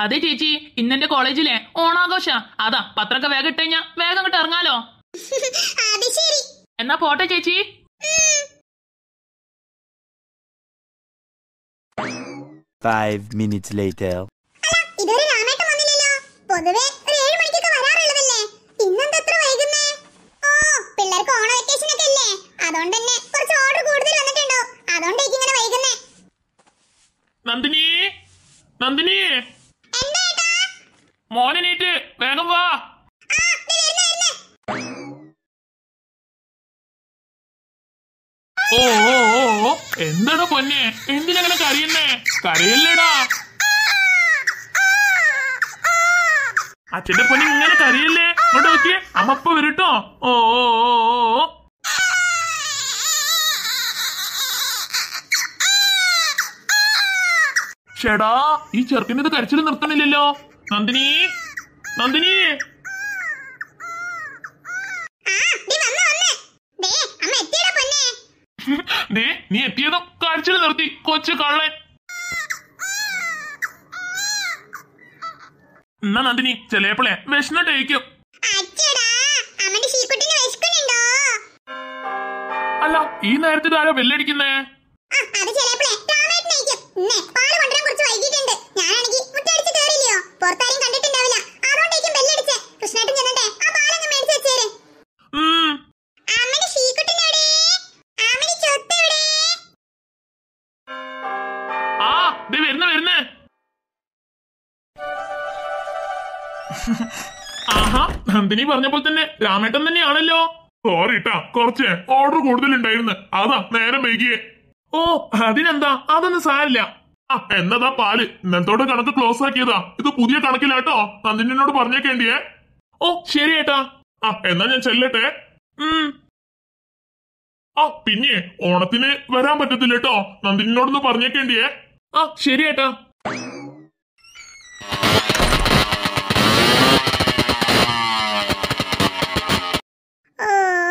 അതെ ചേച്ചി ഇന്നെന്റെ കോളേജിലെ ഓണാഘോഷ അതാ പത്രമൊക്കെ വേഗം ഇട്ടുകഴിഞ്ഞാ വേഗം അങ്ങോട്ട് ഇറങ്ങാലോ അത് ശരി എന്നാ പോട്ടെ ചേച്ചി Five minutes later. ഇതുവരെ രാമേട്ടൻ വന്നില്ലല്ലോ പൊതുവെ ഒരു ഏഴ് മണിക്കൊക്കെ വരാറുള്ളതല്ലേ ഇന്നെന്താ എത്ര വൈകുന്നേ ഓ പിള്ളേർക്ക് ഓണ വെക്കേഷൻ ഒക്കെ അല്ലേ അതുകൊണ്ട് തന്നെ കുറച്ച് ഓർഡർ കൂടുതൽ വന്നിട്ടുണ്ടോ അതുകൊണ്ടേക്ക് ഇങ്ങനെ വൈകുന്നേ നന്ദിനി നന്ദിനി എന്താ ഏട്ടാ മോനെണീറ്റ് വേഗം വാ ആ ദേ വരുന്നു വരുന്നു ഓ ഓ ഓ ഓ എന്താടാ പൊന്നെ എന്തിനങ്ങനെ കരയുന്നേ കരയല്ലേടാ അച്ഛന്റെ പൊന്നെ ഇങ്ങനെ കരയല്ലേ ഇങ്ങോട്ട് നോക്കിയേ അമ്മ ഇപ്പൊ വരട്ടോ ഓ ഓ ഓ ഓ, ഓ ചേടാ ഈ ചെറുക്കന് ഇത് കരച്ചിൽ നിർത്തണില്ലല്ലോ നന്ദിനി നന്ദിനി ആ ദേ വന്നു വന്ന് ദേ അമ്മ എത്തിയടാ പൊന്നെ ദേ നീ എത്തിയതും കരച്ചിൽ നിർത്തി കൊച്ചു കള്ളൻ എന്നാ നന്ദിനി ചിലപ്പോളെ വിശന്നിട്ടേക്കും അച്ചടാ അമ്മന്റെ ശീക്കുട്ടിന് വിശക്കുന്നുണ്ടോ അല്ല ഈ നേരത്തെ ആരാ ബെല്ലടിക്കുന്നേ ആ അത് ചിലപ്പോഴേ രാമേട്ടനായിരിക്കും ഇന്നേ പാല് കൊണ്ടുവരാൻ കുറച്ച് വൈകിട്ടുണ്ട് ഞാനാണെങ്കിൽ മുറ്റടിച്ച് കയറില്ലയോ പുറത്താരും കണ്ടിട്ടുണ്ടാവില്ല അതുകൊണ്ടായിരിക്കും ബെല്ലടിച്ചേ കൃഷ്ണേട്ടൻ ചെന്നട്ടെ ആ പാലൊന്ന് മേടിച്ച് വെച്ചേര് ഉം അമ്മയുടെ ശീക്കുട്ടിനെവിടെ അമ്മയുടെ ചൊത്തെവിടെ ആ ദേ വരുന്ന വരുന്നേ ആഹാ നന്ദിനി പറഞ്ഞപ്പോൾ തന്നെ രാമേട്ടൻ തന്നെയാണല്ലോ സോറി ട്ടാ കുറച്ച് ഓർഡർ കൂടുതലുണ്ടായിരുന്നു അതാ നേരം വൈകിയേ ഓ അതിനെന്താ അതൊന്നും സാരില്ല ആ എന്നതാ പാല് ഇന്നത്തോടെ കണക്ക് ക്ലോസ് ആക്കിയതാ ഇത് പുതിയ കണക്കിലാട്ടോ നന്ദിനിനോട് പറഞ്ഞേക്കേണ്ടിയേ ഓ ശരി ഏട്ടാ ആ എന്നാ ഞാൻ ചെല്ലട്ടെ ഉം ആ പിന്നെ ഓണത്തിന് വരാൻ പറ്റത്തില്ല കേട്ടോ നന്ദിനിനോടൊന്ന് പറഞ്ഞേക്കേണ്ടിയേ ആ ശരി ഏട്ടാ ഓ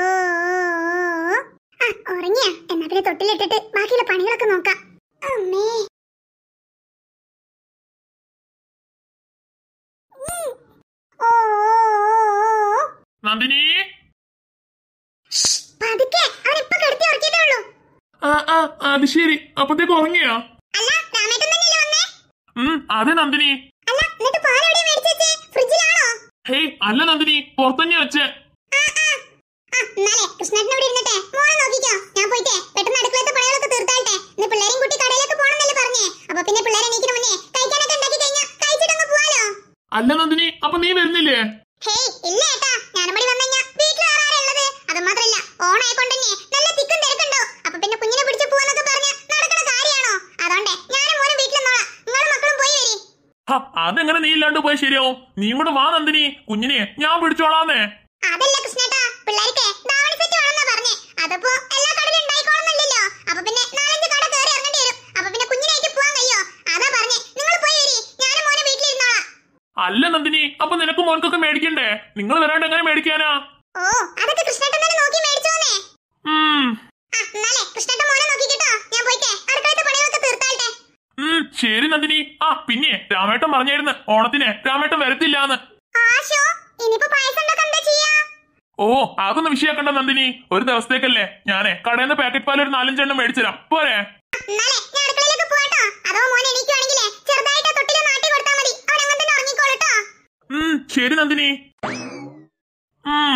ആ ഉറങ്ങിയ എന്നാ പിന്നെ തൊട്ടിലിട്ടിട്ട് ബാക്കിയുള്ള പണികളൊക്കെ നോക്കാം അമ്മേ ഉം. ഓ നന്ദിനി പതുക്കെ അവൻ ഇപ്പൊ കിടത്തി ഉറക്കിയതേ ഉള്ളൂ ആ ആ അത് ശരി അപ്പത്തേക്ക് ഉറങ്ങിയോ അല്ല രാമേട്ടൻ തന്നെയല്ലേ വന്നേ ഉം അതെ നന്ദിനി അല്ല എന്നിട്ട് പാൽ എവിടെയാ മേടിച്ച് വെച്ചേ ഫ്രിഡ്ജിലാണോ ഹേയ് അല്ല നന്ദിനി പുറത്തന്നെ വെച്ചേ ആ ആ ആ എന്നാലേ കൃഷ്ണേട്ടൻ ഇവിടെ ഇരുന്നിട്ടെ മോനെ നോക്കിക്കോ ഞാൻ പോയിട്ടേ പെട്ടെന്ന് അടുക്കളത്തെ പണികളൊക്കെ തീർത്താട്ടെ ഇന്ന് പിള്ളേരെയും കുട്ടി കടയിലേക്ക് പോകണമെന്നല്ലേ പറഞ്ഞേ അപ്പൊ പിന്നെ പിള്ളേരെ എണീക്കുന്ന മുന്നേ കഴിക്കാനൊക്കെ ഉണ്ടാക്കി കഴിഞ്ഞാൽ കഴിച്ചിട്ടങ്ങ് പോവാലോ അല്ല നന്ദിനി അപ്പൊ നീ വരുന്നില്ലേ ഹേയ് ഇല്ല ഏട്ടാ ഞാനും കൂടി വന്നു കഴിഞ്ഞാൽ വീട്ടിൽ വേറെ ആരാ ഉള്ളത് അത് മാത്രല്ല ഓണായിക്കൊണ്ട് തന്നെ നല്ല തിക്കും തിരക്കുണ്ടോ അപ്പൊ പിന്നെ കുഞ്ഞിനെ പിടിച്ച് പോവാന്നൊക്കെ പറഞ്ഞ് നടക്കണ കാര്യാണോ അതുകൊണ്ടേ ഞാനും മോനും വീട്ടിലെന്നോളാം നിങ്ങളും മക്കളും പോയി വരി ഹ, അതെങ്ങനെ നീ ഇല്ലാണ്ട് പോയി ശരിയാവും നീ കൂടെ വാ നന്ദിനി കുഞ്ഞിനെ ഞാൻ പിടിച്ചോളാന്നേ അതല്ല കൃഷ്ണേട്ടാ പിള്ളേർക്ക് ധാവണി സെറ്റ് വേണമെന്നാ പറഞ്ഞേ അതിപ്പോ എല്ലാ കടയിലും ഉണ്ടായിക്കോളന്നില്ലല്ലോ അപ്പൊ പിന്നെ നാലഞ്ച് കട കയറി ഇറങ്ങേണ്ടി വരും അപ്പൊ പിന്നെ കുഞ്ഞിനായിട്ട് പോവാൻ കഴിയോ അതാ പറഞ്ഞേ നിങ്ങൾ പോയി വരി ഞാനും മോനും വീട്ടിലിരുന്നോളാം അല്ല നന്ദിനി അപ്പൊ നിനക്ക് മോൻക്കൊക്കെ മേടിക്കണ്ടേ നിങ്ങൾ വരാണ്ട് എങ്ങനെ മേടിക്കാനാ ഓ അതൊക്കെ കൃഷ്ണേട്ടൻ തന്നെ നോക്കി മേടിച്ചോന്നേ ഉം ആ എന്നാലേ കൃഷ്ണേട്ടൻ മോനെ നോക്കിക്കിട്ടോ ഞാൻ പോയിട്ടേ അടുക്കളത്തെ പണികളൊക്കെ തീർത്താട്ടെ ഉം ശരി നന്ദിനി ആ പിന്നെ രാമേട്ടൻ പറഞ്ഞായിരുന്നു ഓണത്തിന് രാമേട്ടൻ വരത്തില്ലാന്ന് ആശോ ഇനിയിപ്പോ പായസം ഉണ്ടാക്കാൻ എന്താ ചെയ്യാ ഓ അതൊന്നും വിഷയാക്കണ്ട നന്ദിനി ഒരു ദിവസത്തേക്കല്ലേ ഞാനേ കടയിൽ നിന്ന് പാക്കറ്റ് പാൽ ഒരു നാലഞ്ചെണ്ണം മേടിച്ചുതരാം പോരെ എന്നാലേ ഞാൻ അടുക്കളയിലേക്ക് പോവാട്ടോ അതോ മോൻ എണീക്കുവാണെങ്കിലേ ചെറുതായിട്ട് ആ തൊട്ടില് നാട്ടി കൊടുത്താൽ മതി അവൻ അങ്ങനെ തന്നെ ഉറങ്ങിക്കോളൂട്ടോ ഉം ശരി നന്ദിനി ഉം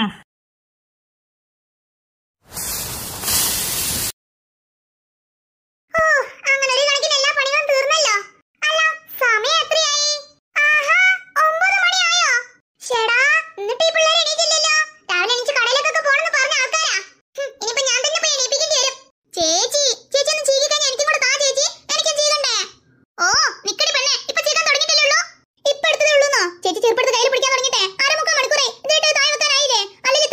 ഓ, അങ്ങനെ ഒരു കണക്കിന് എല്ലാ പണികളും തീർന്നല്ലോ അല്ല സമയം എത്രയായി ആഹാ ഒമ്പത് മണിയായോ ചേടാ എന്നിട്ട് ഈ പിള്ളേർ എണീറ്റില്ലല്ലോ രാവിലെ എണീച്ച് കടയിലേക്കൊക്കെ പോണെന്ന് പറഞ്ഞ ആൾക്കാരാ ഹും, ഇനിയിപ്പോ ഞാൻ തന്നെ പോയി എണീപ്പിക്കേണ്ടി വരും ചേച്ചി ചേച്ചി ഒന്ന് ചീകി കഴിഞ്ഞാൽ എനിക്കും കൂടെ താ ചേച്ചി എനിക്കും ചീകണ്ടേ ഓ നിക്കടി പെണ്ണെ ഇപ്പൊ ചീകാൻ തുടങ്ങിയിട്ടില്ലല്ലോ ഇപ്പൊ എടുത്തതേ ഉള്ളൂന്നോ ചേച്ചി ചെറുപ്പെടുത്ത് കയ്യിൽ പിടിക്കാൻ തുടങ്ങിട്ടെ അരമുക്കാൽ മണിക്കൂറായി എന്നിട്ട് താഴെ വെക്കാനായില്ലേ അല്ലെങ്കിൽ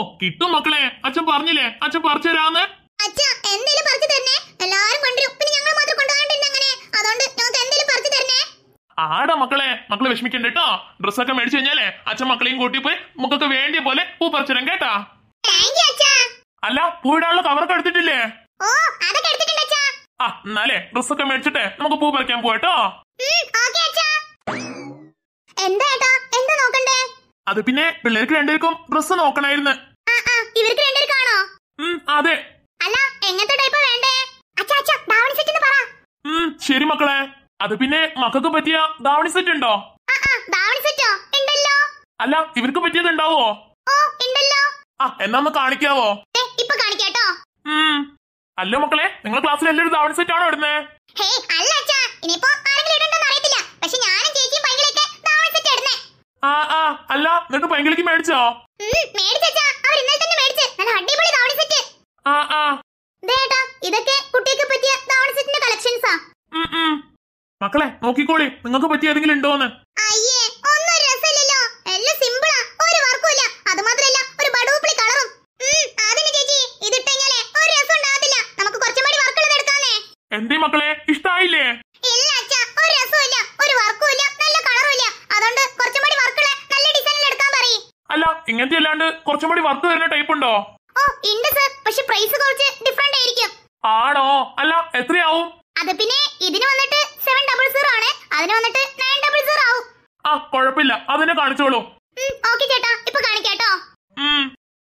കിട്ടും മക്കളെ അച്ഛൻ പറഞ്ഞില്ലേ അച്ഛൻ പറിച്ചു തരാന്ന് അച്ഛാ എന്തേലും പറിച്ചു തരണേ എല്ലാരും കൊണ്ടുവരും പിന്നെ ഞങ്ങൾ മാത്രം കൊണ്ടുപോകാണ്ടിരുന്ന അങ്ങനെ അതുകൊണ്ട് ഞങ്ങൾക്ക് എന്തേലും പറിച്ചു തരണേ ആടാ മക്കളെ മക്കളെ വിഷമിക്കണ്ട കേട്ടോ ഡ്രസ്സൊക്കെ മേടിച്ചു കഴിഞ്ഞാലേ അച്ഛൻ മക്കളെയും കൂട്ടി പോയി നമുക്കൊക്കെ വേണ്ടിയ പോലെ പൂ പറിച്ചിടാം കേട്ടാ താങ്ക് യു അച്ഛാ അല്ല പൂവിടാനുള്ള കവറൊക്കെ എടുത്തിട്ടില്ലേ ഓ അതൊക്കെ എടുത്തിട്ടുണ്ട് അച്ഛാ ആ എന്നാലേ ഡ്രസ്സൊക്കെ മേടിച്ചിട്ട് നമുക്ക് പൂ പറിക്കാൻ പോവാട്ടോ ഉം, ഓക്കേ അച്ഛാ എന്താ ഏട്ടാ എന്താ നോക്കണ്ടേ അത് പിന്നെ പിള്ളേർക്ക് രണ്ടുപേർക്കും ഡ്രസ്സ് നോക്കണായിരുന്നു ആ ആ ഇവർക്ക് രണ്ടുപേർക്കാണോ ഉം അതെ അല്ല എങ്ങനത്തെ ടൈപ്പാ വേണ്ടേ അച്ഛാ അച്ഛാ ദാവണി സെറ്റ് പറ ഉം ശരി മക്കളെ അത് പിന്നെ മക്കൾക്ക് പറ്റിയ ധാവണി സെറ്റ് ഉണ്ടോ ആ ആ ദാവണി സെറ്റോ ഉണ്ടല്ലോ അല്ല ഇവർക്ക് പറ്റിയത് ഉണ്ടാവോ ഓ ഉണ്ടല്ലോ ആ എന്നാ ഒന്ന് കാണിക്കാവോ ദേ, ഇപ്പൊ കാണിക്കാട്ടോ ഉം അല്ലോ മക്കളെ നിങ്ങളുടെ ക്ലാസ്സിൽ എല്ലാവരും ധാവണി സെറ്റ് ആണോ ഇടുന്നേ ഹേയ് അല്ല അച്ഛാ ഇനിയിപ്പോ ആരെങ്കിലും ഇടണ്ടെന്ന് അറിയത്തില്ല പക്ഷെ ഞാനും ചേച്ചിയും പൈകളൊക്കെ ദാവണി സെറ്റ് ഇടുന്നേ ആ ആ അല്ല എന്നിട്ട് പൈങ്കിളിക്ക് മേടിച്ചോ ഉം, മേടിച്ചച്ചാ അവർ ഇന്നലെ തന്നെ മേടിച്ച് നല്ല അടിപൊളി ദാവണി സെറ്റ് ആ ആ ദേട്ടാ ഇതൊക്കെ കുട്ടിക്ക് പറ്റിയ ദാവണി സെറ്റിന്റെ കളക്ഷൻസാ ഉം ഉം മക്കളെ നോക്കിക്കോളി നിങ്ങൾക്ക് പറ്റിയ ഏതെങ്കിലും ഉണ്ടോന്ന് അയ്യേ ഒന്നും ഒരു രസമില്ലല്ലോ എല്ലാം സിമ്പിളാ ഒരു വർക്കും ഇല്ല അത് മാത്രല്ല ഒരു ബഡൂപ്പിളി കളറും ഉം, അതിന് ചേച്ചി ഇതിട്ടെങ്കിലേ ഒരു രസം ഉണ്ടാകത്തില്ല നമുക്ക് കുറച്ചും കൂടി വർക്കുള്ളത് എടുക്കാന്നേ എന്തേ മക്കളെ ഇഷ്ടായില്ലേ ഇല്ല അച്ഛാ ഒരു രസവും ഇല്ല ഒരു വർക്കും ഇല്ല നല്ല കളറും ഇല്ല അതുകൊണ്ട് കുറച്ചും കൂടി വർക്കുള്ള നല്ല ഡിസൈനിൽ എടുക്കാൻ പറയും അല്ല ഇങ്ങനത്തെ അല്ലാണ്ട് കുറച്ചും കൂടി വർക്ക് തരുന്ന ടൈപ്പ് ഉണ്ടോ ഓ ഉണ്ട് സർ പക്ഷെ പ്രൈസ് കുറച്ച് ഡിഫറെന്റ് ആയിരിക്കും ആണോ അല്ല എത്രയാവും അത് പിന്നെ ഇതിന് വന്നിട്ട് സെവൻ ഡബിൾ സീറോ ആണ് അതിന് വന്നിട്ട് നയൻ ഡബിൾ സീറോ ആവും ആ കുഴപ്പമില്ല അതിനെ കാണിച്ചോളൂ ഓക്കെ ചേട്ടാ ഇപ്പൊ കാണിക്കാട്ടോ ഉം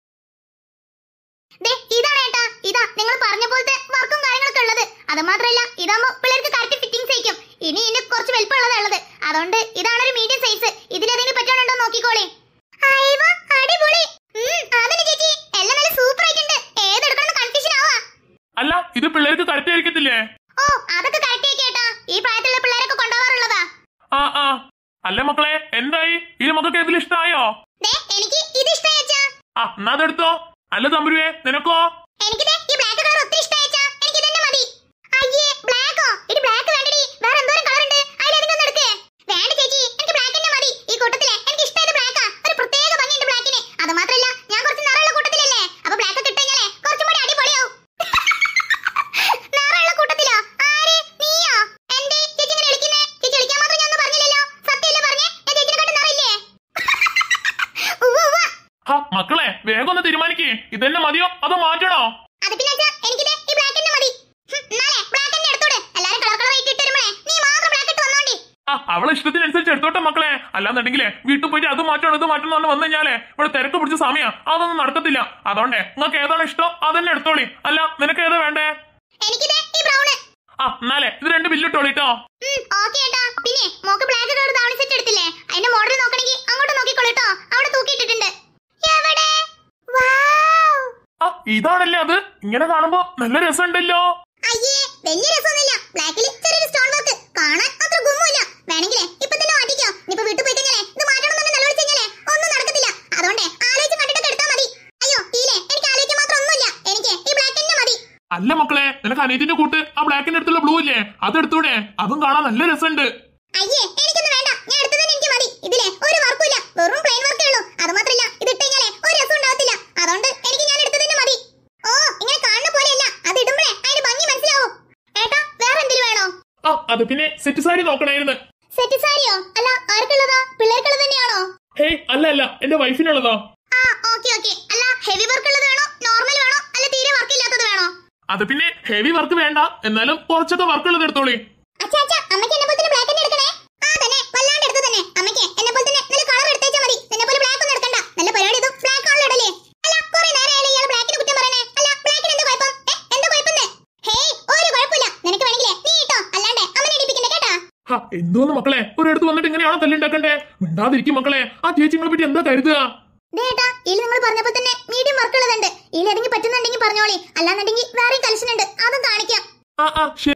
ദേ ഇതാണ് ഏട്ടാ ഇതാ നിങ്ങൾ പറഞ്ഞ പോലത്തെ വർക്കും കാര്യങ്ങളൊക്കെ ഉള്ളത് അത് മാത്രല്ല ഇതാകുമ്പോ പിള്ളേർക്ക് കറക്റ്റ് ഫിറ്റിംഗ്സ് ആയിരിക്കും ഇനി ഇതിന് കുറച്ച് വലിപ്പമുള്ളതാ ഉള്ളത് അതുകൊണ്ട് ഇതാണ് ഒരു മീഡിയം സൈസ് ഇതിലേതെങ്കിലും പറ്റാനുണ്ടോ നോക്കിക്കോളേ അയ്യോ, അടിപൊളി ഉം, അതിന് ചേച്ചി എല്ലാം നല്ല സൂപ്പർ ആയിട്ടുണ്ട് ഏതെടുക്കണം കൺഫ്യൂഷൻ ആവാ അല്ല ഇത് പിള്ളേർക്ക് കറക്റ്റായിരിക്കത്തില്ലേ ഓ അതൊക്കെ കറക്റ്റ് ആക്കി ഏട്ടാ ഈ പ്രായത്തിലുള്ള പിള്ളേരൊക്കെ കൊണ്ടുപോകാറുള്ളതാ ആ ആ അല്ല മക്കളെ എന്തായി ഇത് മക്കൾക്ക് ഏതിൽ ഇഷ്ടായോ ദേ എനിക്ക് ഇത് ഇഷ്ടമായി അച്ഛാ ആ എന്നാ അതെടുത്തോ അല്ല തമ്പുരുവേ നിനക്കോ എനിക്ക് ദേ ഈ ബ്ലാക്ക് കളർ ഒത്തിരി ഇഷ്ടമായി അച്ഛാ എനിക്ക് ഇതന്നെ മതി അയ്യേ ബ്ലാക്കോ ഇത് ബ്ലാക്ക് വേണ്ടടി വേറെ എന്തോരം കളർ ഉണ്ട് അതിലേതെങ്കിലും ഒന്ന് എടുക്കേ വേണ്ട ചേച്ചി എനിക്ക് ബ്ലാക്ക് തന്നെ മതി ഈ കൂട്ടത്തിലെ എനിക്ക് ഇഷ്ടമായത് ബ്ലാക്കാ ഒരു പ്രത്യേക ഭംഗിയുണ്ട് ബ്ലാക്കിന് അത് മാത്രമല്ല ഞാൻ കുറച്ച് നിറമുള്ള കൂട്ടത്തിലല്ലേ അപ്പൊ ബ്ലാക്ക് ഒക്കെ ഇട്ടുകഴിഞ്ഞാലേ കുറച്ചും കൂടി അടിപൊളിയാവും നിറമുള്ള കൂട്ടത്തിലോ ആര് നീയോ എന്തേ ചേച്ചി ഇങ്ങനെ വിളിക്കുന്നേ ചേച്ചി വിളിക്കാൻ മാത്രം ഞാൻ ഒന്നും പറഞ്ഞില്ലല്ലോ സത്യമല്ലേ പറഞ്ഞേ ഞാൻ ചേച്ചിനെ കണ്ട് നിറയില്ലേ ഉവ്വ് ഉവ്വ് ഹാ മക്കളെ വേഗം ഒന്ന് തീരുമാനിക്കേ ഇതന്നെ മതിയോ അതോ മാറ്റണോ അത് പിന്നെ അച്ഛാ, എനിക്കിത് ഈ black തന്നെ മതി. ഹും, എന്നാലേ black തന്നെ എടുത്തോട്. എല്ലാരും colour colour ആയിട്ട് ഇട്ട് വരുമ്പളേ, നീ മാത്രം black ഇട്ട് വന്നോണ്ടി. ആ അവളെ ഇഷ്ടത്തിനനുസരിച്ച് എടുത്തോട്ടെ മക്കളെ അല്ലാന്നുണ്ടെങ്കിലേ വീട്ടിൽ പോയിട്ട് അത് മാറ്റണം ഇത് മാറ്റണം എന്ന് വന്നു കഴിഞ്ഞാലേ ഇവിടെ തിരക്ക് പിടിച്ച സമയാ അതൊന്നും നടക്കത്തില്ല അതുകൊണ്ടേ നിങ്ങൾക്ക് ഏതാണ് ഇഷ്ടം അതന്നെ എടുത്തോളി അല്ല നിനക്ക് ഏതാ വേണ്ടേ എനിക്കിത് ഈ brown. ആ എന്നാലേ ഇത് രണ്ട് ബില്ലിട്ടോളിട്ടോ ഉം, okay ഏട്ടാ. പിന്നെ മോക്ക് black colour ധാവണി set എടുത്തില്ലേ? അതിന്റെ model നോക്കണെങ്കി അങ്ങോട്ട് നോക്കിക്കോളൂ ട്ടോ. അവിടെ തൂക്കിയിട്ടിട്ടുണ്ട്. എവിടെ? Wow. ആ ഇതാണല്ലേ അത് ഇങ്ങനെ കാണുമ്പോ നല്ല രസമുണ്ടല്ലോ അയ്യേ, വലിയ രസമൊന്നുമില്ല. black ല് ചെറിയൊരു stone work. കാണാൻ അത്ര ഗുമ്മുമില്ല. വേണെങ്കിലേ ഇപ്പൊ തന്നെ മാറ്റിക്കോ. ഇനിയിപ്പോ വീട്ടിൽ പോയി കഴിഞ്ഞാലേ ഇത് മാറ്റണം എന്ന് നിലവിളിച്ച് കഴിഞ്ഞാലേ ഒന്നും നടക്കത്തില്ല. അതുകൊണ്ടേ ആലോചിച്ച് കണ്ടിട്ടൊക്കെ എടുത്താ മതി. അയ്യോ, ഈലേ, എനിക്ക് ആലോചിക്കാൻ മാത്രം ഒന്നുമില്ല. എനിക്ക് ഈ black തന്നെ മതി. അല്ല മക്കളെ നിനക്ക് അനിയത്തിന്റെ കൂട്ട് ആ ബ്ലാക്കിന്റെ അടുത്തുള്ള ബ്ലൂ ഇല്ലേ അത് എടുത്തൂടെ അതും കാണാൻ നല്ല രസമുണ്ട് അയ്യേ എനിക്കൊന്നും വേണ്ട ഞാൻ എടുത്തത് എനിക്ക് മതി ഇതിലെ ഒരു വർക്കും ഇല്ല വെറും പ്ലെയിൻ വർക്കേ ഉള്ളൂ അത് മാത്രല്ല ഇത് ഇട്ട് കഴിഞ്ഞാലേ ഒരു രസം ഉണ്ടാവത്തില്ല അതുകൊണ്ട് എനിക്ക് ഞാൻ എടുത്തത് തന്നെ മതി ഓ ഇങ്ങനെ കാണുന്ന പോലെയല്ല അത് ഇടുമ്പോഴേ അതിന്റെ ഭംഗി മനസ്സിലാവും ഏട്ടാ വേറെ എന്തെങ്കിലും വേണോ ആ അത് പിന്നെ സെറ്റ് സാരി നോക്കണായിരുന്നു സെറ്റ് സാരിയോ അല്ല ആർക്കുള്ളതാ പിള്ളേർക്കുള്ളത് തന്നെയാണോ ഹേയ് അല്ല അല്ല എന്റെ വൈഫിനുള്ളതോ ആ ഓക്കെ ഓക്കെ അല്ല ഹെവി വർക്ക് ഉള്ളത് വേണോ നോർമൽ വേണോ അല്ല തീരെ വർക്ക് ഇല്ലാത്തത് വേണോ അത് പിന്നെ ഹെവി വർക്ക് വേണ്ട എന്നാലും കുറച്ചൊക്കെ വർക്ക് ഉള്ളത് എടുത്തോളി അച്ഛാ അച്ഛാ അമ്മയ്ക്ക് എന്നെ പോലെ തന്നെ ബ്ലാക്ക് തന്നെ എടുക്കണേ ആ തന്നെ വല്ലാണ്ട് എടുത്തു തന്നെ അമ്മയ്ക്ക് എന്നെ പോലെ തന്നെ നല്ല കളർ എടുത്തേച്ചാ മതി നിന്നെ പോലെ ബ്ലാക്ക് ഒന്നും എടുക്കണ്ട നല്ല പരിപാടി ഇതും ബ്ലാക്ക് ആണല്ലോ ഇടലേ അല്ല കുറെ നേരമായാലും ഇയാൾ ബ്ലാക്കിന് കുറ്റം പറയണേ അല്ല ബ്ലാക്കിന് എന്താ കുഴപ്പം ഏ, എന്താ കുഴപ്പമെന്ന് ഹേയ് ഒരു കുഴപ്പമില്ല നിനക്ക് വേണമെങ്കിലേ നീ ഇട്ടോ അല്ലാണ്ട് അമ്മനെ ഇടിപ്പിക്കണ്ട കേട്ടാ ഹാ എന്തോന്ന് മക്കളെ ഒരിടത്ത് വന്നിട്ട് ഇങ്ങനെയാണോ തല്ലുണ്ടാക്കണ്ടേ മിണ്ടാതിരിക്കും മക്കളെ ആ ചേച്ചിങ്ങളെ പറ്റി എന്താ കരുതുക ദേട്ടാ ഇതിൽ നിങ്ങൾ പറഞ്ഞപ്പോൾ തന്നെ മീഡിയം വർക്ക് ഉള്ളതുണ്ട് ഇതിൽ ഏതെങ്കിലും പറ്റുന്നുണ്ടെങ്കിൽ പറഞ്ഞോളി അല്ലാന്നുണ്ടെങ്കിൽ വേറെ കളക്ഷൻ ഉണ്ട് അതും കാണിക്കാം ആ ആ ശരി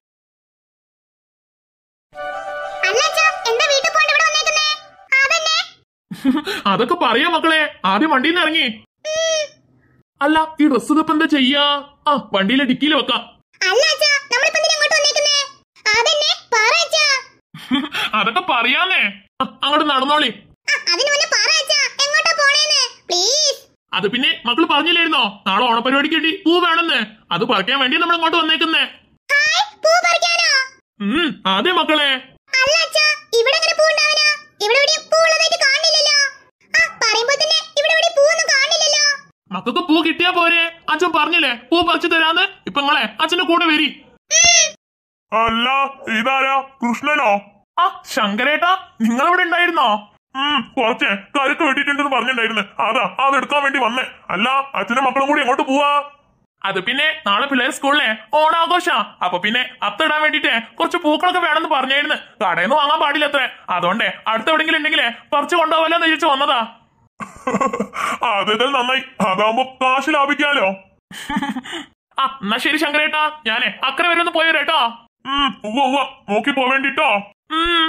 അല്ല അച്ഛാ എന്താ വീട്ടിൽ പോണ്ട് ഇവിടെ വന്നേക്കുന്നേ അതന്നെ അതൊക്കെ പറയാ മക്കളെ ആദ്യം വണ്ടിയിൽ നിന്ന് ഇറങ്ങി അല്ല ഈ ഡ്രസ് ഇപ്പൊ എന്താ ചെയ്യാ ആ വണ്ടിയിലെ ഡിക്കിയിൽ വെക്കാം അല്ല അച്ഛാ നമ്മളിപ്പോ എന്തിനാ ഇങ്ങോട്ട് വന്നേക്കുന്നേ അതന്നെ പറ അച്ഛാ അതൊക്കെ പറയാന്നേ ആ, അങ്ങോട്ട് നടന്നോളി ആ, അതിന് മുന്നേ പറ അച്ഛാ എങ്ങോട്ടാ പോണേന്ന് പ്ലീസ് അത് പിന്നെ മക്കള് പറഞ്ഞില്ലായിരുന്നോ നാളെ ഓണപരിപാടിക്ക് വേണ്ടി പൂ വേണമെന്ന് അത് പറിക്കാൻ വേണ്ടി നമ്മൾ ഇങ്ങോട്ട് വന്നേക്കുന്നേ ഹായ് പൂ പറിക്കാനോ ഉം അതെ മക്കളെ അല്ല അച്ഛാ ഇവിടെ എങ്ങനെ പൂ ഉണ്ടാവനാ ഇവിടെ എവിടെയും പൂ ഉള്ളതായിട്ട് കാണില്ലല്ലോ ആ പറയുമ്പോ തന്നെ ഇവിടെ എവിടെയും പൂ ഒന്നും കാണില്ലല്ലോ മക്കൾക്ക് പൂ കിട്ടിയാ പോരെ അച്ഛൻ പറഞ്ഞില്ലേ പൂ പറിച്ചു തരാന്ന് ഇപ്പൊ നിങ്ങളെ അച്ഛന്റെ കൂടെ വരി അല്ല ഇതാരാ കൃഷ്ണനോ ആ ശങ്കരേട്ടാ നിങ്ങൾ ഇവിടെ ഉണ്ടായിരുന്നോ ഉം കുറച്ച് കരുക്ക് വെട്ടിട്ടുണ്ടെന്ന് പറഞ്ഞിട്ടുണ്ടായിരുന്നു അതാ അത് എടുക്കാൻ വേണ്ടി വന്നേ അല്ല അച്ഛനും മക്കളും കൂടി എങ്ങോട്ട് പോവാ അത് പിന്നെ നാളെ പിള്ളേർ സ്കൂളിലെ ഓണാഘോഷ അപ്പൊ പിന്നെ അത്തിടാൻ വേണ്ടിട്ട് കുറച്ച് പൂക്കളൊക്കെ വേണമെന്ന് പറഞ്ഞായിരുന്നു കടയിൽ നിന്ന് വാങ്ങാൻ പാടില്ല അത്രേ അതുകൊണ്ടേ അടുത്ത് എവിടെയെങ്കിലും ഉണ്ടെങ്കിലേ പറിച്ചു കൊണ്ടുപോകല്ലോ എന്ന് ചോദിച്ചു വന്നതാ അതെന്തായാലും നന്നായി അതാവുമ്പോ കാശ് ലാഭിക്കാലോ ആ എന്നാ ശരി ശങ്കരേട്ടാ ഞാനേ അക്കരെ വരെ ഒന്ന് പോയവരേട്ടോ ഉം ഉവ്വ ഉവ്വ നോക്കി പോവേണ്ടിട്ടോ ഉം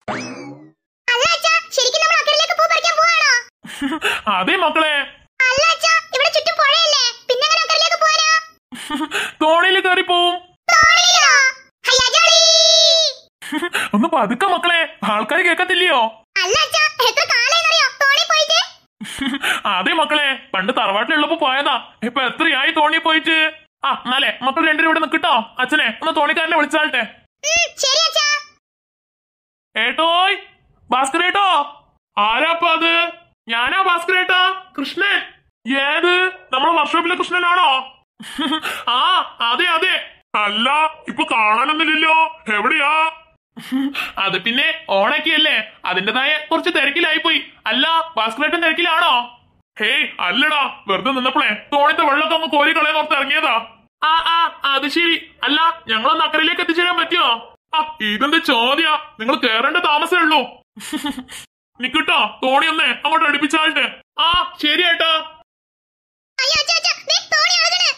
അല്ല അച്ഛാ ശരിക്കും നമ്മൾ അക്കരയിലേക്ക് പൂ പറിക്കാൻ പോവാണോ അതെ മക്കളെ അല്ല അച്ഛാ ഇവിടെ ചുറ്റും പുഴയല്ലേ പിന്നെ എങ്ങനെ അക്കരയിലേക്ക് പോവാനാ തോണിയിൽ കയറി പോവും തോണിയിലോ ഹയ്യാ ജോളി ഒന്ന് പതുക്കെ മക്കളെ ആൾക്കാർ കേൾക്കത്തില്ലയോ അല്ല അച്ഛാ എത്ര കാലായിന്നറിയോ തോണി പോയിട്ട് അതെ മക്കളെ പണ്ട് തറവാട്ടിലുള്ളപ്പോ പോയതാ ഇപ്പൊ എത്രയായി തോണി പോയിട്ട് ആ എന്നാലേ മക്കൾ രണ്ടുപേരും ഇവിടെ നിൽക്കട്ടോ അച്ഛനെ ഒന്ന് തോണിക്കാരനെ വിളിച്ചാട്ടെ ഉം, ശരി അച്ഛാ ഏട്ടോയ് ഭാസ്കരേട്ടോ ആരാപ്പ അത് ഞാനാ ഭാസ്കരേട്ടാ കൃഷ്ണൻ ഏത് നമ്മളെ വർക്ക്ഷോപ്പിലെ കൃഷ്ണനാണോ ആ അതെ അതെ അല്ല ഇപ്പൊ കാണാനൊന്നുമില്ലല്ലോ എവിടെയാ അത് പിന്നെ ഓണൊക്കെയല്ലേ അതിന്റേതായ കുറച്ച് തിരക്കിലായി പോയി അല്ല ഭാസ്കരേട്ടൻ തിരക്കിലാണോ ഹേയ് അല്ലടാ വെറുതെ നിന്നപ്പോഴേ തോണിത്തെ വെള്ളമൊക്കെ ഒന്ന് കോരി കളയാൻ ഓർത്ത് ഇറങ്ങിയതാ ആ ആ അത് ശരി അല്ല ഞങ്ങളൊന്ന് അക്കരയിലേക്ക് എത്തിച്ചേരാൻ പറ്റുമോ ആ ഇതെന്ത് ചോദ്യ നിങ്ങൾ കേറേണ്ട താമസമേ ഉള്ളൂ നിക്കട്ടോ തോണി ഒന്നേ അങ്ങോട്ട് അടുപ്പിച്ചാട്ടെ ആ ശരി ഏട്ടാ അയ്യോ അച്ഛാ അച്ഛാ ദേ തോണി അളകണ്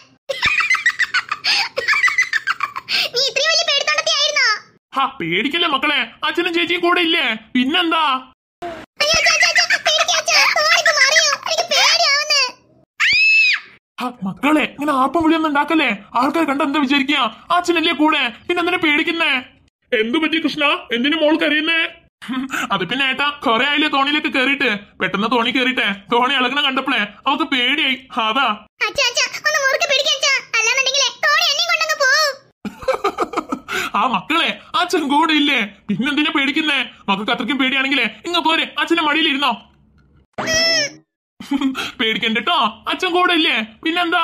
നീ ഇത്രയും വലിയ പേടിത്തൊണ്ടത്തി ആയിരുന്നോ ഹാ പേടിക്കല്ലേ മക്കളെ അച്ഛനും ചേച്ചിയും കൂടെ ഇല്ലേ പിന്നെന്താ അയ്യോ അച്ഛാ അച്ഛാ അച്ഛാ പേടിക്കാ അച്ഛാ തോണിക്ക് മറിയോ എനിക്ക് പേടിയാവുന്നു ഹാ, മക്കളെ ഇങ്ങനെ ആർപ്പം വിളിയൊന്നും ഉണ്ടാക്കല്ലേ ആൾക്കാർ കണ്ട എന്താ വിചാരിക്കുക അച്ഛനല്ലേ കൂടെ പിന്നെ എന്തിനാ പേടിക്കുന്നേ എന്തു പറ്റി കൃഷ്ണ എന്തിനു മോൾ കരയുന്നേ ഹും, അത് പിന്നെ ഏട്ടാ കൊറേ ആയില്ലേ തോണിയിലേക്ക് കയറിയിട്ട് പെട്ടെന്ന് തോണി കയറിട്ടെ തോണി ഇളകണ കണ്ടപ്പോഴേ അവക്ക് പേടിയായി അതാ അച്ഛാ അച്ഛാ ഒന്ന് മുറുക്കെ പിടിക്കാ അച്ഛാ അല്ലാന്നുണ്ടെങ്കിലേ തോണി എന്നെയും കൊണ്ടങ്ങ് പോവും ആ മക്കളെ അച്ഛൻ കൂടെ ഇല്ലേ പിന്നെന്തിനാ പേടിക്കുന്നേ മക്കൾക്ക് അത്രയ്ക്കും പേടിയാണെങ്കിലേ ഇങ്ങ പോരെ അച്ഛന്റെ മടിയിലിരുന്നോ പേടിക്കണ്ടട്ടോ അച്ഛൻ കൂടെ ഇല്ലേ പിന്നെന്താ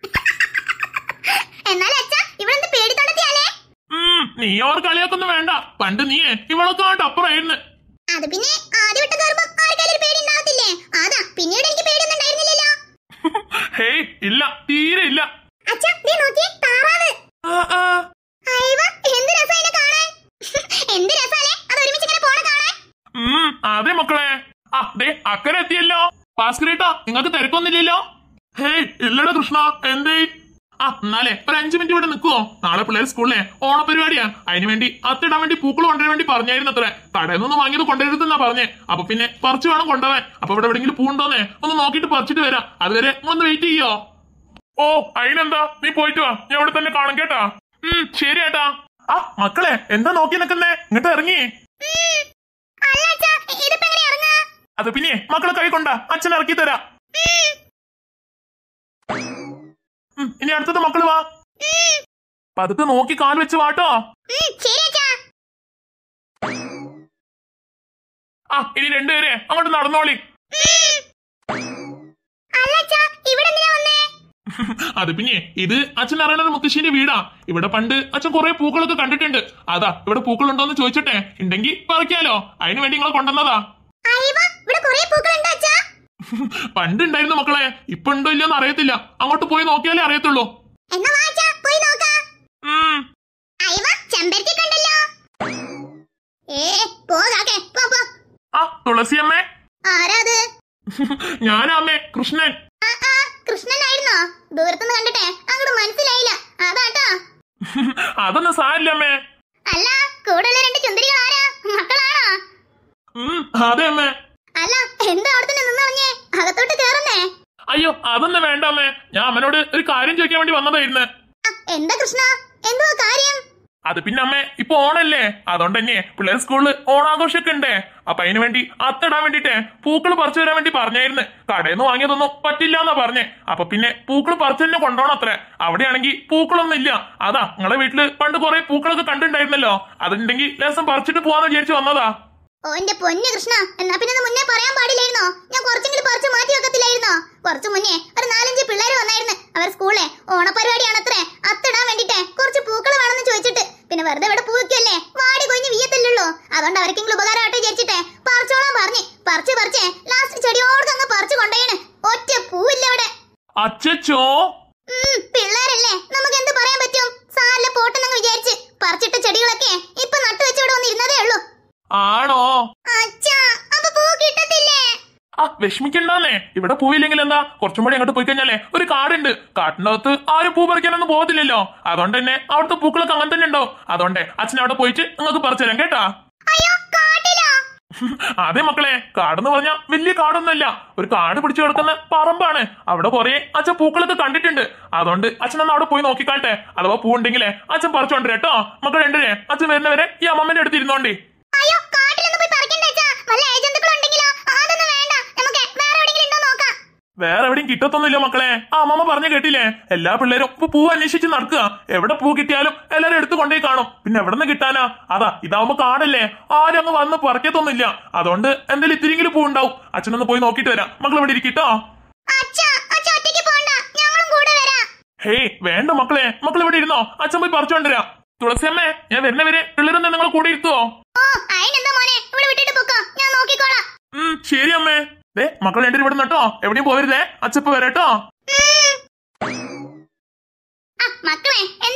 എന്നാൽ അച്ഛാ ഇവിടെ എന്ത് പേടിത്തൊണ്ടത്തിയാലേ ഉം നീ അവർ കളിയാക്കൊന്നും വേണ്ട പണ്ട് നീയേ ഇവളൊക്കെ ആണ്ട് അപ്പുറമായിരുന്നു അത് പിന്നെ ആദ്യം വിട്ട് കയറുമ്പോ ആർക്കാലും ഒരു പേടി ഉണ്ടാവത്തില്ലേ അതാ പിന്നീട് എനിക്ക് പേടിയൊന്നും ഉണ്ടായിരുന്നില്ലല്ലോ ഹേയ് ഇല്ല തീരെ ഇല്ല അച്ഛാ ദേ നോക്കിയേ താറാവ് ആ, ആ. അയവ എന്ത് രസാ ഇതിനെ കാണാൻ എന്ത് രസാലേ അത് ഒരുമിച്ച് ഇങ്ങനെ പോണ കാണാൻ ഉം അതെ മക്കളെ ആ ദേ അക്കരെ എത്തിയല്ലോ ഭാസ്കരേട്ടാ നിങ്ങൾക്ക് തിരക്കൊന്നുമില്ലല്ലോ ഹേയ് ഇല്ലടാ കൃഷ്ണ എന്തേ ആ എന്നാലേ ഒരു അഞ്ചു മിനിറ്റ് ഇവിടെ നിൽക്കുവോ നാളെ പിള്ളേർ സ്കൂളിലെ ഓണപരിപാടിയാ അതിന് വേണ്ടി അത്തിടാൻ വേണ്ടി പൂക്കൾ കൊണ്ടുവരാൻ വേണ്ടി പറഞ്ഞായിരുന്നു അത്രേ കടയിൽ നിന്ന് വാങ്ങിയത് കൊണ്ടുവരുതെന്നാ പറഞ്ഞേ അപ്പൊ പിന്നെ പറിച്ചു വേണം കൊണ്ടുപോവാൻ അപ്പൊ ഇവിടെ എവിടെയെങ്കിലും പൂണ്ടോന്നേ ഒന്ന് നോക്കിയിട്ട് പറിച്ചിട്ട് വരാം അതുവരെ ഒന്ന് വെയിറ്റ് ചെയ്യോ ഓ അതിനെന്താ നീ പോയിട്ട് വാ ഞാൻ ഇവിടെ തന്നെ കാണും കേട്ടാ ഉം ശരി ഏട്ടാ ആ മക്കളെ എന്താ നോക്കി നിൽക്കുന്നേ ഇങ്ങോട്ട് ഇറങ്ങി ഉം. അല്ല അച്ഛാ ഇതിപ്പോ എങ്ങനെ ഇറങ്ങാ അത് പിന്നെ മക്കളെ കൈ കൊണ്ടാ അച്ഛൻ ഇറക്കി തരാം ഉം, ഇനി അടുത്തത് മക്കള് വാ പതുക്കെ നോക്കി കാൽ വെച്ച് വാട്ടോ ഉം, ശരി അച്ഛാ ആ ഇനി രണ്ടുപേരെ അങ്ങോട്ട് നടന്നോളി അല്ല അച്ഛാ ഇവിടെ എന്തിനാ വന്നേ അത് പിന്നെ ഇത് അച്ഛൻ അറിയണ ഒരു മുത്തശ്ശിന്റെ വീടാ ഇവിടെ പണ്ട് അച്ഛൻ കുറെ പൂക്കളൊക്കെ കണ്ടിട്ടുണ്ട് അതാ ഇവിടെ പൂക്കളുണ്ടോന്ന് ചോദിച്ചിട്ടെ ഉണ്ടെങ്കിൽ പറിക്കാലോ അതിനു വേണ്ടി നിങ്ങളെ കൊണ്ടുവന്നതാ അയവ ഇവിടെ കുറെ പൂക്കളുണ്ട് അച്ഛാ പണ്ട് ഉണ്ടായിരുന്നു മക്കളെ ഇപ്പൊ ഉണ്ടോ ഇല്ലയോന്ന് അറിയത്തില്ല അങ്ങോട്ട് പോയി നോക്കിയാലേ അറിയത്തുള്ളൂ എന്നാ വാ അച്ഛാ പോയി നോക്കാം ഉം അയവ ചെമ്പരത്തി കണ്ടല്ലോ ഏ പോകാക്കെ പോ പോ ആ തുളസി അമ്മേ ആരാ അത് ഞാനാ അമ്മേ കൃഷ്ണൻ ആ ആ കൃഷ്ണനായിരുന്നോ ദൂരത്തുനിന്ന് കണ്ടിട്ടെ അങ്ങോട്ട് മനസ്സിലായില്ല അതാട്ടോ അതൊന്നും സാരില്ല അമ്മേ അല്ല കൂടുതൽ രണ്ട് ചുന്ദരികൾ ആരാ മക്കളാണോ ഉം അതെ അമ്മേ അല്ല എന്താ അവിടെ തന്നെ നിന്നറിഞ്ഞേ അകത്തോട്ട് കേറുന്നേ അയ്യോ അതൊന്നും വേണ്ട അമ്മേ ഞാൻ അമ്മനോട് ഒരു കാര്യം ചോദിക്കാൻ വേണ്ടി വന്നതായിരുന്നു ആ, എന്താ കൃഷ്ണ എന്തുവാ കാര്യം അത് പിന്നെ അമ്മേ ഇപ്പൊ ഓണല്ലേ അതുകൊണ്ട് തന്നെ പിള്ളേർ സ്കൂളിൽ ഓണാഘോഷമൊക്കെ ഉണ്ടേ അപ്പൊ അതിന് വേണ്ടി അത്തിടാൻ വേണ്ടിട്ടേ പൂക്കൾ പറിച്ചു വരാൻ വേണ്ടി പറഞ്ഞായിരുന്നു കടയിൽ നിന്ന് വാങ്ങിയതൊന്നും പറ്റില്ല എന്നാ പറഞ്ഞേ അപ്പൊ പിന്നെ പൂക്കൾ പറിച്ചു തന്നെ കൊണ്ടോണം അത്രേ അവിടെയാണെങ്കിൽ പൂക്കളൊന്നും ഇല്ല അതാ നിങ്ങളെ വീട്ടില് പണ്ട് കുറെ പൂക്കളൊക്കെ കണ്ടിട്ടുണ്ടായിരുന്നല്ലോ അതുണ്ടെങ്കിൽ ലേസം പറിച്ചിട്ട് പോവാന്ന് വിചാരിച്ചു വന്നതാ ഓ എന്റെ പൊന്നു കൃഷ്ണ എന്നാ പിന്നെ ഇത് മുന്നേ പറയാൻ പാടില്ലായിരുന്നോ ഞാൻ കുറച്ചെങ്കിലും പറിച്ച് മാറ്റി വെക്കത്തില്ലായിരുന്നോ കുറച്ചു മുന്നേ ഒരു നാലഞ്ച് പിള്ളേർ വന്നായിരുന്നു അവർ സ്കൂളിലെ ഓണപരിപാടിയാണത്രേ അത്തിടാൻ വേണ്ടിട്ടേ കുറച്ച് പൂക്കൾ വേണമെന്ന് ചോദിച്ചിട്ട് പിന്നെ വെറുതെ ഇവിടെ പൂവൊക്കെയല്ലേ വാടി കൊഞ്ഞ് വീയത്തില്ലല്ലോ അതുകൊണ്ട് അവർക്കെങ്കിലും ഉപകാരമായിട്ട് വിചാരിച്ചിട്ടേ പറിച്ചോളാൻ പറഞ്ഞ് പറിച്ച് പറിച്ചേ ലാസ്റ്റ് ചെടിയോടൊക്കെ അങ്ങ് പറിച്ചു കൊണ്ടേണ് ഒറ്റ പൂവില്ല ഇവിടെ അച്ചച്ചോ ഉം, പിള്ളേരല്ലേ നമുക്ക് എന്ത് പറയാൻ പറ്റും സാറിലെ പോട്ടെന്നങ്ങ് വിചാരിച്ച് പറിച്ചിട്ട ചെടികളൊക്കെ ഇപ്പൊ നട്ടു വെച്ചിവിടെ വന്നിരുന്നതേ ഉള്ളൂ ആണോ അച്ഛാ അപ്പൊ പൂ കിട്ടത്തില്ലേ ആ വിഷമിക്കണ്ടാന്നേ ഇവിടെ പൂവില്ലെങ്കിൽ എന്താ കുറച്ചും കൂടി അങ്ങോട്ട് പോയി കഴിഞ്ഞാലേ ഒരു കാടുണ്ട് കാട്ടിന്റെ അകത്ത് ആരും പൂ പറിക്കാനൊന്നും പോകത്തില്ലല്ലോ അതുകൊണ്ട് തന്നെ അവിടുത്തെ പൂക്കളൊക്കെ അങ്ങനെ തന്നെ ഉണ്ടാവും അതുകൊണ്ട് അച്ഛൻ അവിടെ പോയിട്ട് നിങ്ങൾക്ക് പറിച്ചു തരാം കേട്ടാ അയ്യോ കാട്ടിലോ അതെ മക്കളെ കാടെന്ന് പറഞ്ഞാ വലിയ കാടൊന്നുമല്ല ഒരു കാട് പിടിച്ചു കിടക്കുന്ന പറമ്പാണ് അവിടെ കുറെ അച്ഛൻ പൂക്കളൊക്കെ കണ്ടിട്ടുണ്ട് അതുകൊണ്ട് അച്ഛൻ ഒന്ന് അവിടെ പോയി നോക്കിക്കാട്ടെ അഥവാ പൂ ഉണ്ടെങ്കിലേ അച്ഛൻ പറിച്ചോണ്ട് കേട്ടോ മക്കൾ രണ്ടുപേരെ അച്ഛൻ വരുന്നവരെ ഈ അമ്മമ്മന്റെ അടുത്ത് ഇരുന്നോണ്ടേ അയ്യോ കാട്ടിലൊന്നും പോയി പറിക്കണ്ട അച്ഛാ വല്ല ഏജന്തുക്കൾ ഉണ്ടെങ്കിലോ അതൊന്നും വേണ്ട നമുക്ക് വേറെ എവിടെയെങ്കിലും ഉണ്ടോ നോക്കാം വേറെ എവിടെയും കിട്ടത്തൊന്നുമില്ല മക്കളെ ആ അമ്മമ്മ പറഞ്ഞു കേട്ടില്ലേ എല്ലാ പിള്ളേരും ഇപ്പൊ പൂ അന്വേഷിച്ച് നടക്കുക എവിടെ പൂ കിട്ടിയാലും എല്ലാരും എടുത്തു കൊണ്ടേ കാണും പിന്നെ എവിടെ നിന്ന് കിട്ടാനാ അതാ ഇതാവുമ്പോ കാടല്ലേ ആരും അങ്ങ് വന്ന് പറിക്കത്തൊന്നുമില്ല അതുകൊണ്ട് എന്തെങ്കിലും ഇത്തിരിയെങ്കിലും പൂ ഉണ്ടാവും അച്ഛനൊന്ന് പോയി നോക്കിയിട്ട് വരാം മക്കൾ ഇവിടെ ഇരിക്കട്ടോ അച്ഛാ അച്ഛാ ഒറ്റയ്ക്ക് പോണ്ട ഞങ്ങളും കൂടെ വരാം ഹേയ് വേണ്ട മക്കളെ മക്കൾ ഇവിടെ ഇരുന്നോ അച്ഛൻ പോയി പറിച്ചോണ്ടിരാ തുളസിയമ്മേ ഞാൻ വരുന്നവരെ പിള്ളേരൊന്ന് നിങ്ങൾ കൂടെ ഇരുത്തുവോ ഓ അതിനെന്താ മോനെ ഇവിടെ വിട്ടിട്ട് പൊക്കോ ഞാൻ നോക്കിക്കോളാം ഉം ശരി അമ്മേ ദേ മക്കൾ രണ്ടുപേരും ഇവിടെ നിട്ടോ എവിടെയും പോവരുതേ അച്ഛപ്പ വരാട്ടോ ആ മക്കളെ